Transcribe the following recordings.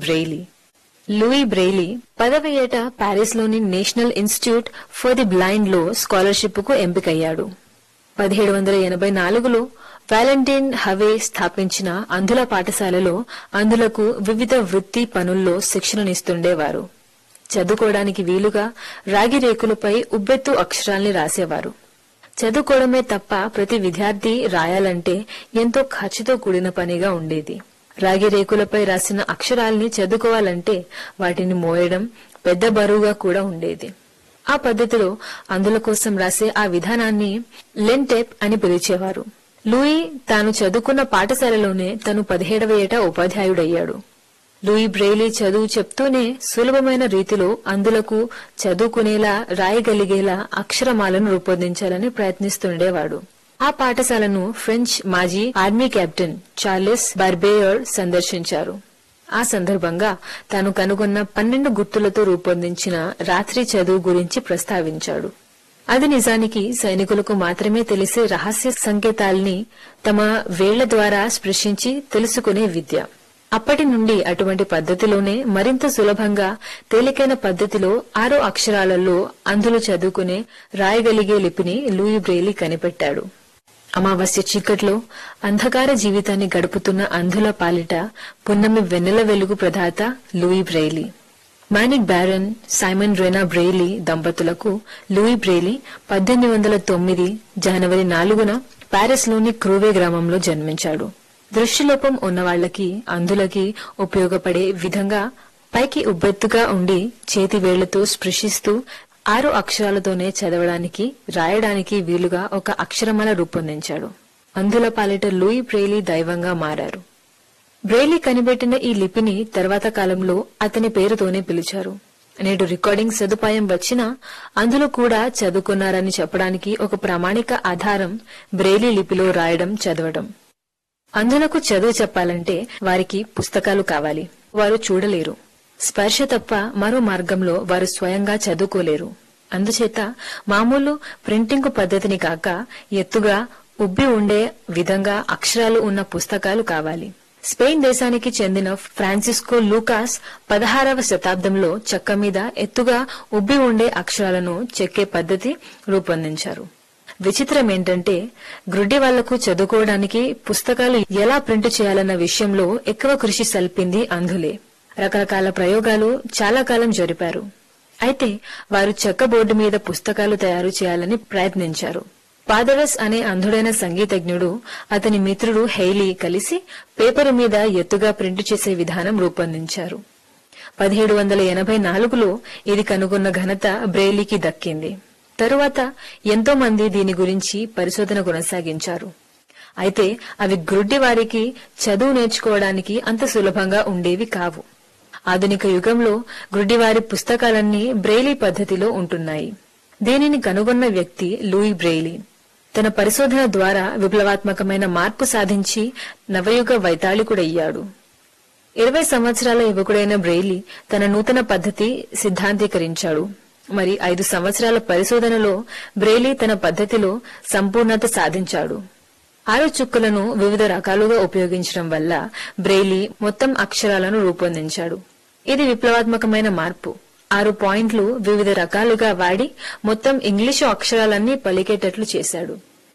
Braille Louis Braille పదవ ఏట ప్యారిస్లోని National Institute for the Blind లో స్కాలర్షిప్ కు ఎంపికయ్యాడు పదిహేడు వందల ఎనభై నాలుగులో వాలంటైన్ హవే స్థాపించిన అంధుల పాఠశాలలో అంధులకు వివిధ వృత్తి పనుల్లో శిక్షణనిస్తుండేవారు చదువుకోవడానికి వీలుగా రాగి రేకులపై ఉబ్బెత్తు అక్షరాల్ని రాసేవారు చదువుకోవడమే తప్ప ప్రతి విద్యార్థి రాయాలంటే ఎంతో ఖర్చుతో కూడిన పనిగా ఉండేది రాగి రేకులపై రాసిన అక్షరాల్ని చదువుకోవాలంటే వాటిని మోయడం పెద్ద బరువుగా కూడా ఉండేది ఆ పద్ధతిలో అందుల కోసం రాసే ఆ విధానాన్ని లెంటెప్ అని పిలిచేవారు లూయి తాను చదువుకున్న పాఠశాలలోనే తను పదిహేడవ ఏట ఉపాధ్యాయుడయ్యాడు లూయి బ్రెయిలీ చదువు చెప్తూనే సులభమైన రీతిలో అందులకు చదువుకునేలా రాయగలిగేలా అక్షరమాలను రూపొందించాలని ప్రయత్నిస్తుండేవాడు ఆ పాఠశాలను ఫ్రెంచ్ మాజీ ఆర్మీ కెప్టెన్ చార్లెస్ బార్బేయర్ సందర్శించారు ఆ సందర్భంగా తాను కనుగొన్న పన్నెండు గుర్తులతో రూపొందించిన రాత్రి చదువు గురించి ప్రస్తావించాడు అది నిజానికి సైనికులకు మాత్రమే తెలిసే రహస్య సంకేతాల్ని తమ వేళ్ల ద్వారా స్పృశించి తెలుసుకునే విద్య అప్పటి నుండి అటువంటి పద్ధతిలోనే మరింత సులభంగా తేలికైన పద్ధతిలో ఆరో అక్షరాలలో అందులు చదువుకునే రాయగలిగే లిపిని లూయి బ్రెయిలీ కనిపెట్టాడు అమావాస్య చీకట్లో అంధకార జీవితాన్ని గడుపుతున్న అంధుల పాలిట పున్నమి వెన్నెల వెలుగు ప్రదాత Louis Braille Monique Baron Simon René Braille దంపతులకు లూయి బ్రెయిలీ పద్దెనిమిది వందల తొమ్మిది జనవరి నాలుగున ప్యారిస్లోని క్రూవే గ్రామంలో జన్మించాడు దృష్టిలోపం ఉన్నవాళ్లకి అందులకి ఉపయోగపడే విధంగా పైకి ఉబ్బెత్తుగా ఉండి చేతి వేళ్లతో స్పృశిస్తూ ఆరు అక్షరాలతోనే చదవడానికి రాయడానికి వీలుగా ఒక అక్షరమాల రూపొందించాడు అందుల పాలిట లూయి బ్రెయిలీ దైవంగా మారారు బ్రెయిలీ కనిపెట్టిన ఈ లిపిని తర్వాత కాలంలో అతని పేరుతోనే పిలిచారు నేడు రికార్డింగ్ సదుపాయం వచ్చినా అందులో కూడా చదువుకున్నారని చెప్పడానికి ఒక ప్రామాణిక ఆధారం బ్రెయిలీ లిపిలో రాయడం చదవడం అందులకు చదువు చెప్పాలంటే వారికి పుస్తకాలు కావాలి వారు చూడలేరు స్పర్శ తప్ప మరో మార్గంలో వారు స్వయంగా చదువుకోలేరు అందుచేత మామూలు ప్రింటింగ్ పద్ధతిని కాక ఎత్తుగా ఉబ్బి ఉండే విధంగా అక్షరాలు ఉన్న పుస్తకాలు కావాలి స్పెయిన్ దేశానికి చెందిన ఫ్రాన్సిస్కో లూకాస్ పదహారవ శతాబ్దంలో చెక్క మీద ఎత్తుగా ఉబ్బి ఉండే అక్షరాలను చెక్కే పద్ధతి రూపొందించారు విచిత్రం ఏంటంటే గ్రుడ్డి వాళ్లకు చదువుకోవడానికి పుస్తకాలు ఎలా ప్రింట్ చేయాలన్న విషయంలో ఎక్కువ కృషి సల్పింది అంధులే రకరకాల ప్రయోగాలు చాలా కాలం జరిపారు అయితే వారు చెక్క బోర్డు మీద పుస్తకాలు తయారు చేయాలని ప్రయత్నించారు పాదరస్ అనే అంధుడైన సంగీతజ్ఞుడు అతని మిత్రుడు హెయిలీ కలిసి పేపరు మీద ఎత్తుగా ప్రింట్ చేసే విధానం రూపొందించారు పదిహేడు వందల ఎనభై నాలుగులో ఇది కనుగొన్న ఘనత బ్రెయిలీకి దక్కింది తరువాత ఎంతో మంది దీని గురించి పరిశోధన కొనసాగించారు అయితే అవి గ్రుడ్డి వారికి చదువు నేర్చుకోవడానికి అంత సులభంగా ఉండేవి కావు ఆధునిక యుగంలో గ్రుడ్డివారి పుస్తకాలన్నీ బ్రెయిలీ పద్ధతిలో ఉంటున్నాయి దీనిని కనుగొన్న వ్యక్తి లూయి బ్రెయిలీ తన పరిశోధన ద్వారా విప్లవాత్మకమైన మార్పు సాధించి నవయుగ వైతాళికుడయ్యాడు ఇరవై సంవత్సరాల యువకుడైన బ్రెయిలీ తన నూతన పద్ధతి సిద్ధాంతీకరించాడు మరి ఐదు సంవత్సరాల పరిశోధనలో బ్రెయిలీ తన పద్ధతిలో సంపూర్ణత సాధించాడు ఆరు చుక్కలను వివిధ రకాలుగా ఉపయోగించడం వల్ల బ్రెయిలీ మొత్తం అక్షరాలను రూపొందించాడు ఇది విప్లవాత్మకమైన మార్పు ఆరు పాయింట్లు వివిధ రకాలుగా వాడి మొత్తం ఇంగ్లీషు అక్షరాలన్నీ పలికేటట్లు చేశాడు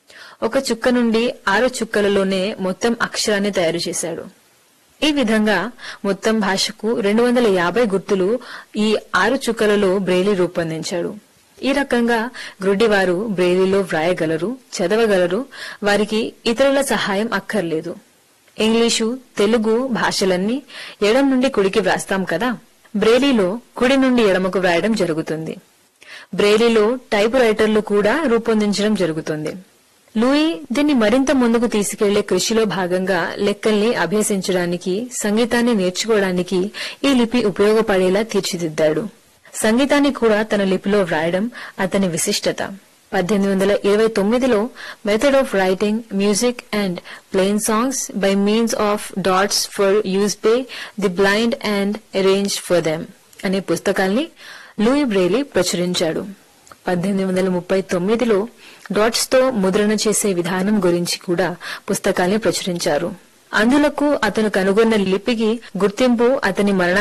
ఒక చుక్క నుండి ఆరు చుక్కలలోనే మొత్తం అక్షరాన్ని తయారు చేశాడు ఈ విధంగా మొత్తం భాషకు రెండు వందల యాభై గుర్తులు ఈ ఆరు చుక్కలలో బ్రెయిలీ రూపొందించాడు ఈ రకంగా గ్రుడ్డివారు బ్రెయిలీలో వ్రాయగలరు చదవగలరు వారికి ఇతరుల సహాయం అక్కర్లేదు ఇంగ్లీషు తెలుగు భాషలన్నీ ఎడం నుండి కుడికి వ్రాస్తాం కదా బ్రెయిలీలో కుడి నుండి ఎడమకు వ్రాయడం జరుగుతుంది బ్రెయిలీలో టైపు రైటర్లు కూడా రూపొందించడం జరుగుతుంది లూయి దీన్ని మరింత ముందుకు తీసుకెళ్లే కృషిలో భాగంగా లెక్కల్ని అభ్యసించడానికి సంగీతాన్ని నేర్చుకోవడానికి ఈ లిపి ఉపయోగపడేలా తీర్చిదిద్దాడు సంగీతాన్ని కూడా తన లిపిలో వ్రాయడం అతని విశిష్టత పద్దెనిమిది వందల ఇరవై తొమ్మిదిలో method of writing music and plain songs by means of dots for use by the blind and arrange for them అనే పుస్తకాల్ని లూయి బ్రెయిలీ ప్రచురించాడు పద్దెనిమిది వందల ముప్పై తొమ్మిదిలో డాట్స్ తో ముద్రణ చేసే విధానం గురించి కూడా పుస్తకాల్ని ప్రచురించారు అందులకు అతను కనుగొన్న లిపికి గుర్తింపు అతని మరణ